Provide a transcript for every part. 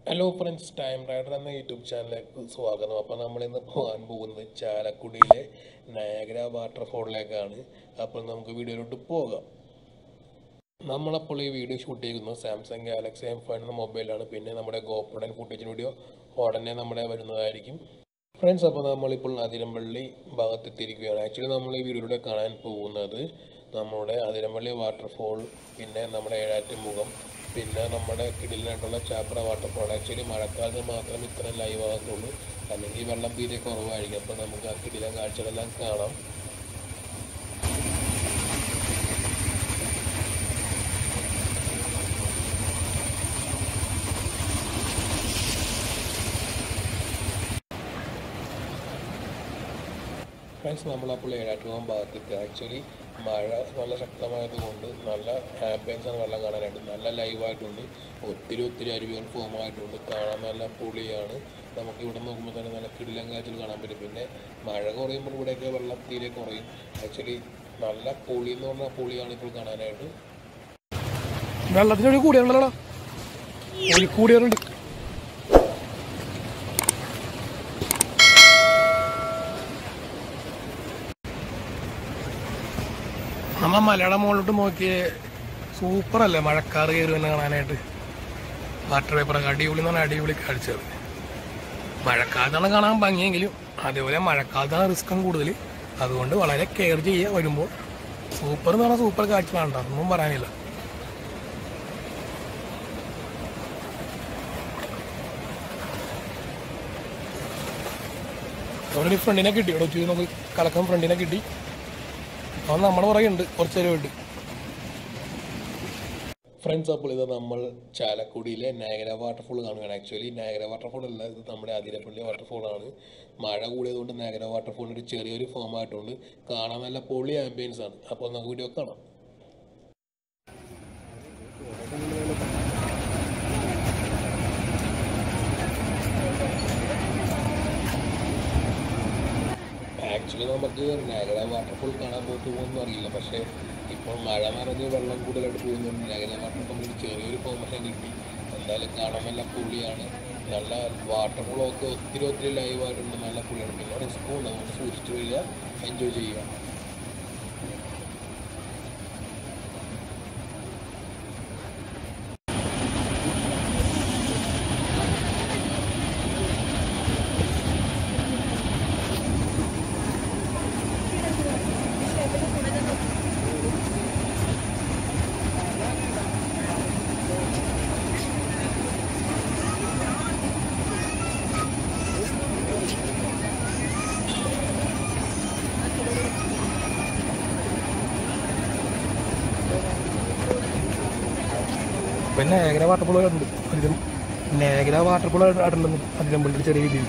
hello friends time rider എന്ന YouTube ചാനലിലേക്ക് സ്വാഗതം അപ്പോൾ നമ്മളിന്ന് പോകാൻ പോകുന്നത് ചാലക്കുടിയിലെ നയഗ്ര വാട്ടർഫോളിലേക്കാണ് അപ്പോൾ നമുക്ക് വീഡിയോയിലോട്ട് പോകാം നമ്മളപ്പോൾ ഈ വീഡിയോ ഷൂട്ട് ചെയ്യുന്നത് സാംസങ് ഗാലക്സി എം ഫൈവ് എന്ന മൊബൈലാണ് പിന്നെ നമ്മുടെ ഗോപ്രോഡൻ ഫുട്ടേജ് വീഡിയോ ഉടനെ നമ്മുടെ വരുന്നതായിരിക്കും ഫ്രണ്ട്സ് അപ്പോൾ നമ്മളിപ്പോൾ അതിരമ്പള്ളി ഭാഗത്തെത്തിയിരിക്കുകയാണ് ആക്ച്വലി നമ്മൾ ഈ വീഡിയോയിലൂടെ കാണാൻ പോകുന്നത് നമ്മുടെ അതിരമ്പള്ളി വാട്ടർഫോൾ പിന്നെ നമ്മുടെ ഏഴാറ്റുമുഖം പിന്നെ നമ്മുടെ കിടിലിനായിട്ടുള്ള ചാപ്ര വാട്ടർഫോൾ ആക്ച്വലി മഴക്കാലത്ത് മാത്രം ഇത്ര ലൈവ് ആകത്തുള്ളൂ അല്ലെങ്കിൽ വെള്ളം തീരെ കുറവായിരിക്കും അപ്പോൾ നമുക്ക് ആ കിടിലൻ കാഴ്ചകളെല്ലാം കാണാം ഫ്രണ്ട്സ് നമ്മളപ്പോൾ ഏഴാറ്റുപോകാൻ ഭാഗത്തേക്ക് ആക്ച്വലി മഴ നല്ല ശക്തമായത് കൊണ്ട് നല്ല ആംബിയൻസ് ആണ് വെള്ളം കാണാനായിട്ട് നല്ല ലൈവായിട്ടുണ്ട് ഒത്തിരി ഒത്തിരി അരുവികൾ ഫോം ആയിട്ടുണ്ട് കാണാൻ നല്ല പൊളിയാണ് നമുക്ക് ഇവിടെ നോക്കുമ്പോൾ തന്നെ നല്ല കിടിലൻ കാഴ്ചകൾ കാണാൻ പറ്റും പിന്നെ മഴ കുറയുമ്പോൾ ഇവിടെയൊക്കെ വെള്ളം തീരെ കുറയും ആക്ച്വലി നല്ല പൊളി എന്ന് പറഞ്ഞാൽ പൊളിയാണ് ഇപ്പോൾ കാണാനായിട്ട് വെള്ളത്തിനൊരു കൂടിയാണല്ലോടാ ഒരു കൂടിയാറുണ്ട് നമ്മ മലയുടെ മുകളിലോട്ട് നോക്കിയേ സൂപ്പർ അല്ലേ മഴക്കാറ് കയറി തന്നെ കാണാനായിട്ട് വാട്ടർ പേപ്പറൊക്കെ അടിപൊളി എന്ന് പറഞ്ഞാൽ അടിപൊളി കാഴ്ചകൾ മഴക്കാലത്താണ് കാണാൻ ഭംഗിയെങ്കിലും അതേപോലെ മഴക്കാലത്താണ് റിസ്ക്കും കൂടുതൽ അതുകൊണ്ട് വളരെ കെയർ ചെയ്യുക വരുമ്പോൾ സൂപ്പർ എന്ന് പറഞ്ഞാൽ സൂപ്പർ കാഴ്ചകളാണ് കേട്ടോ ഒന്നും പറയാനില്ല അവിടെ ഒരു ഫ്രണ്ടിനെ കിട്ടി ഇവിടെ ഉച്ച നമുക്ക് കലക്കം ഫ്രണ്ടിനെ കിട്ടി അവൻ നമ്മുടെ പുറകെ ഉണ്ട് കുറച്ച് നേരമായിട്ട് ഫ്രണ്ട്സ് അപ്പോൾ ഇത് നമ്മൾ ചാലക്കുടിയിലെ നായകര വാട്ടർഫോൾ കാണുകയാണ് ആക്ച്വലി നായകര വാട്ടർഫോൾ അല്ല ഇത് നമ്മുടെ അതിരപ്പള്ളി വാട്ടർഫോൾ ആണ് മഴ കൂടിയതുകൊണ്ട് നായകര വാട്ടർഫോളിന് ഒരു ചെറിയൊരു ഫോം ആയിട്ടുണ്ട് കാണാൻ നല്ല പൊളി ആംബിയൻസ് ആണ് അപ്പോൾ നമുക്ക് വീഡിയോ കാണാം ആക്ച്വലി നമുക്ക് നാഗര വാട്ടർഫോൾ കാണാൻ പോകുമെന്നും അറിയില്ല പക്ഷേ ഇപ്പോൾ മഴ നിറഞ്ഞ് വെള്ളം കൂടുതലായിട്ട് പോകുന്നുണ്ട് നാഗര വാട്ടർഫോൾ ഒരു ചെറിയൊരു ഫോർമേഷൻ കിട്ടി എന്തായാലും കാണാൻ നല്ല പുള്ളിയാണ് നല്ല വാട്ടർഫോളൊക്കെ ഒത്തിരി ഒത്തിരി ലൈവായിട്ടുണ്ട് നല്ല പുള്ളിയാണ് പിന്നെ റിസ്ക്കും ഉണ്ട് അതുകൊണ്ട് സൂക്ഷിച്ച് വരിക എൻജോയ് ചെയ്യുക പിന്നെ നേഗര വാട്ടർഫോൾ ഉണ്ട് അതിലും നേഗര വാട്ടർഫോൾ ആയിട്ടുണ്ടെന്ന് അതിരമ്പള്ളിയുടെ ചെറിയ രീതിയിൽ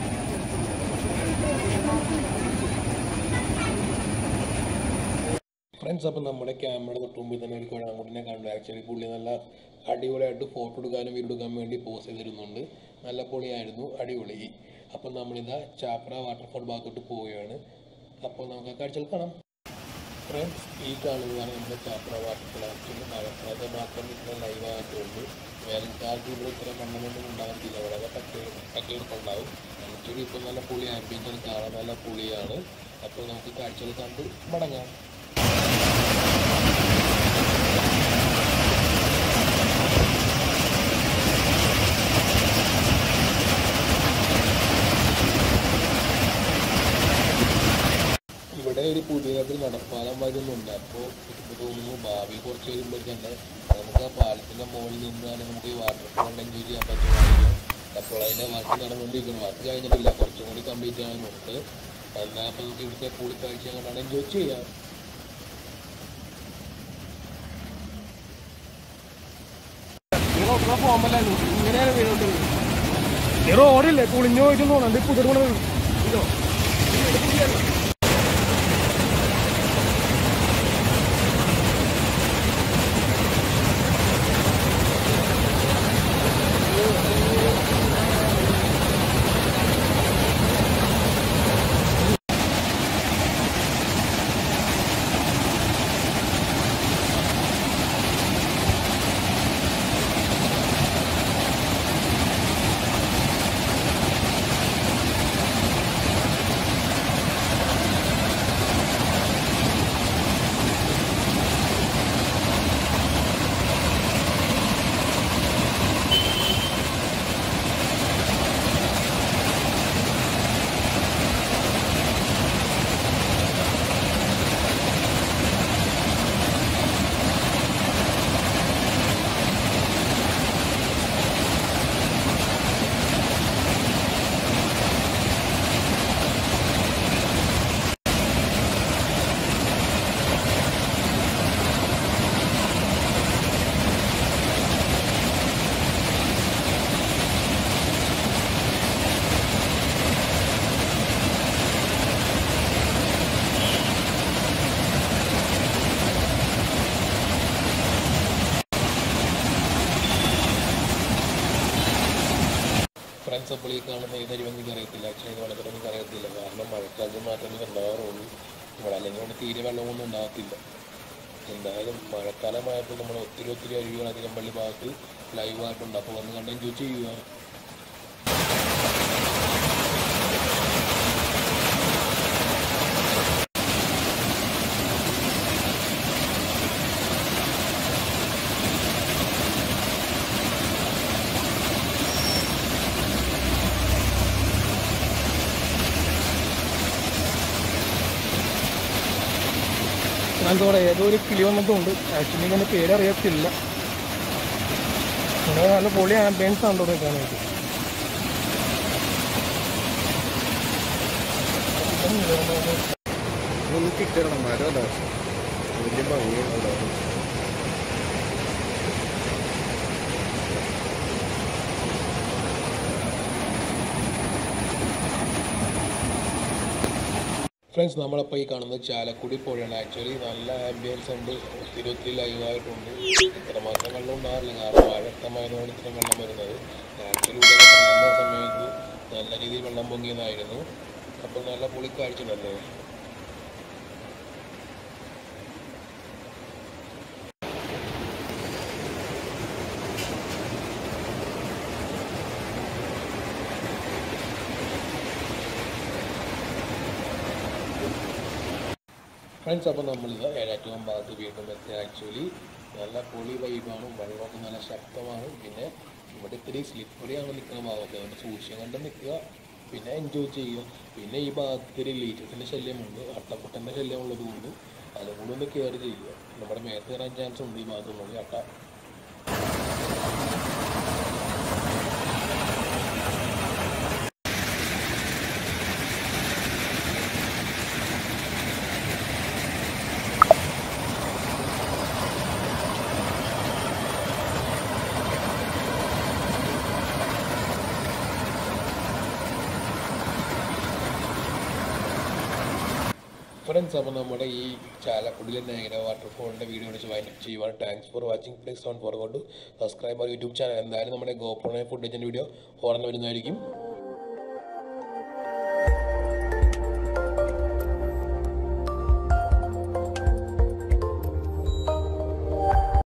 ഫ്രണ്ട്സ് അപ്പം നമ്മുടെ ക്യാമറ തൊട്ട് മുമ്പിൽ തന്നെ ഒരു കുഴാങ്കുട്ടിനെ കണ്ടു ആക്ച്വലി പുള്ളി നല്ല അടിപൊളിയായിട്ട് ഫോട്ടോ എടുക്കാനും വീഡിയോ എടുക്കാൻ വേണ്ടി പോസ് ചെയ്തിരുന്നുണ്ട് നല്ല പൊളിയായിരുന്നു അടിപൊളി അപ്പം നമ്മളിതാ ചാപ്ര വാട്ടർഫോൾ ഭാഗത്തോട്ട് പോവുകയാണ് അപ്പോൾ നമുക്ക് ആ കാഴ്ചകൾ കാണാം ഫ്രണ്ട്സ് ഈ കാണുന്നതാണ് നമ്മുടെ ചാപ്ര വാട്ടർഫോൾ ആക്ച്വലി മഴക്കാലത്ത് മാത്രം ഇത്ര ലൈവായിട്ടുണ്ട് വേനൽക്കാലത്ത് ഇവിടെ ഇത്ര മണ്ണൊന്നും ഉണ്ടാകത്തില്ല വളരെ പട്ടി പട്ടിയെടുപ്പുണ്ടാവും ആക്ച്വലി ഇപ്പോൾ നല്ല പൊളി ആംബിയൻസ് കാണാൻ നല്ല പൊളിയാണ് അപ്പോൾ നമുക്ക് കാഴ്ചകൾ കണ്ട് മടങ്ങാം ഇവിടെ ഒരു പുതിയതായിട്ട് നടപ്പാലം വരുന്നുണ്ട് അപ്പോൾ എനിക്ക് തോന്നുന്നു ഭാവി കുറച്ച് കഴിയുമ്പോൾ തന്നെ നമുക്ക് ആ പാലത്തിൻ്റെ മുകളിൽ നിന്നാണ് നമുക്ക് ഈ വാട്ടർഫോൾ എൻജോയ് ചെയ്യാൻ പറ്റുമായിരിക്കും അപ്പോൾ അതിൻ്റെ വർക്ക് നടന്നുകൊണ്ടിരിക്കുന്നു വർക്ക് കഴിഞ്ഞിട്ടില്ല കുറച്ചും കൂടി കംപ്ലീറ്റ് ചെയ്യാനുണ്ട് എന്നാൽ അപ്പോൾ നമുക്ക് ഇവിടുത്തെ കൂടിക്കാഴ്ച കണ്ടാണ് എൻജോയ് ചെയ്യാം ഈ റോഡില്ലേ കുളിഞ്ഞു പോയിട്ട് തോന്നുന്നുണ്ട് പുതിയ കൂടെ വീഴും ഇതോ ഫ്രണ്ട്സ് അപ്പോൾ ഈ കാണുന്ന ഈ തരുവ എനിക്ക് അറിയത്തില്ല ആക്ച്വലി ഇത് വെള്ളത്തിൽ എനിക്ക് അറിയത്തില്ല കാരണം മഴക്കാലത്ത് മാത്രമേ ഉണ്ടാകാറുള്ളൂ ഇവിടെ അല്ലെങ്കിൽ ഇവിടെ തീരെ വെള്ളമൊന്നും ഉണ്ടാകത്തില്ല എന്തായാലും മഴക്കാലമായപ്പോൾ നമ്മൾ ഒത്തിരി ഒത്തിരി അരുവികൾ അതിരമ്പള്ളി ഭാഗത്ത് ലൈവായിട്ടുണ്ട് അപ്പോൾ വന്ന് കണ്ട് എൻജോയ് ചെയ്യുക എന്താ പറയുക ഏതോ ഒരു കിളി വന്നിട്ടുണ്ട് ആക്ച്വലി ഇതിൻ്റെ പേര് അറിയത്തില്ല ഇവിടെ നല്ല പൊളി ആംബിയൻസ് ആണ് ഇവിടെ കാണാനായിട്ട് ഒന്ന് കിട്ടണം മരം അതാ വലിയ ഭംഗിയുണ്ടോ ഫ്രണ്ട്സ് നമ്മളപ്പോൾ ഈ കാണുന്നത് ചാലക്കുടി പുഴയാണ് ആക്ച്വലി നല്ല ആംബിയൻസ് ഉണ്ട് ഒത്തിരി ഒത്തിരി ലൈവായിട്ടുണ്ട് ഇത്രമാത്രം വെള്ളം ഉണ്ടാകാറില്ല കാരണം മഴ വ്യക്തമായതുകൊണ്ട് ഇത്രയും വെള്ളം വരുന്നത് ആക്ച്വലി ഇവിടെ കാണുന്ന സമയത്ത് നല്ല രീതിയിൽ വെള്ളം പൊങ്ങിയതായിരുന്നു അപ്പോൾ നല്ല പൊളിക്കാഴ്ച ഉണ്ടല്ലേ ഫ്രണ്ട്സ് അപ്പോൾ നമ്മളിത് ഏഴാറ്റും ഭാഗത്ത് വീണ്ടും എത്തി ആക്ച്വലി നല്ല പൊളി വൈബാണ് വെള്ളമൊക്കെ നല്ല ശക്തമാണ് പിന്നെ ഇവിടെ ഇത്തിരി സ്ലിപ്പറിയാണ് നിൽക്കുന്ന ഭാഗത്ത് അതുകൊണ്ട് സൂക്ഷ്യം കണ്ട് നിൽക്കുക പിന്നെ എൻജോയ് ചെയ്യുക പിന്നെ ഈ ഭാഗത്ത് ഒരു ലീറ്റസിൻ്റെ ശല്യമുണ്ട് അട്ടക്കുട്ടൻ്റെ ശല്യം ഉള്ളതുകൊണ്ട് അതും കൂടി ഒന്ന് കെയർ ചെയ്യുക നമ്മുടെ മേത്ത് കയറാൻ ചാൻസ് ഉണ്ട് ഈ ഭാഗത്തുള്ളത് അട്ട ഫ്രണ്ട്സ് അപ്പോൾ നമ്മുടെ ഈ ചാലക്കുടിയിലെ നേഗര വാട്ടർഫോളിൻ്റെ വീഡിയോ വിളിച്ച് വൈൻഡപ്പ് ചെയ്യുവാണ് thanks for watching please don't forgot subscribe our YouTube channel എന്തായാലും നമ്മുടെ ഗോപ്രോണെ ഫുഡേജിൻ്റെ വീഡിയോ ഓർമ്മ വരുന്നതായിരിക്കും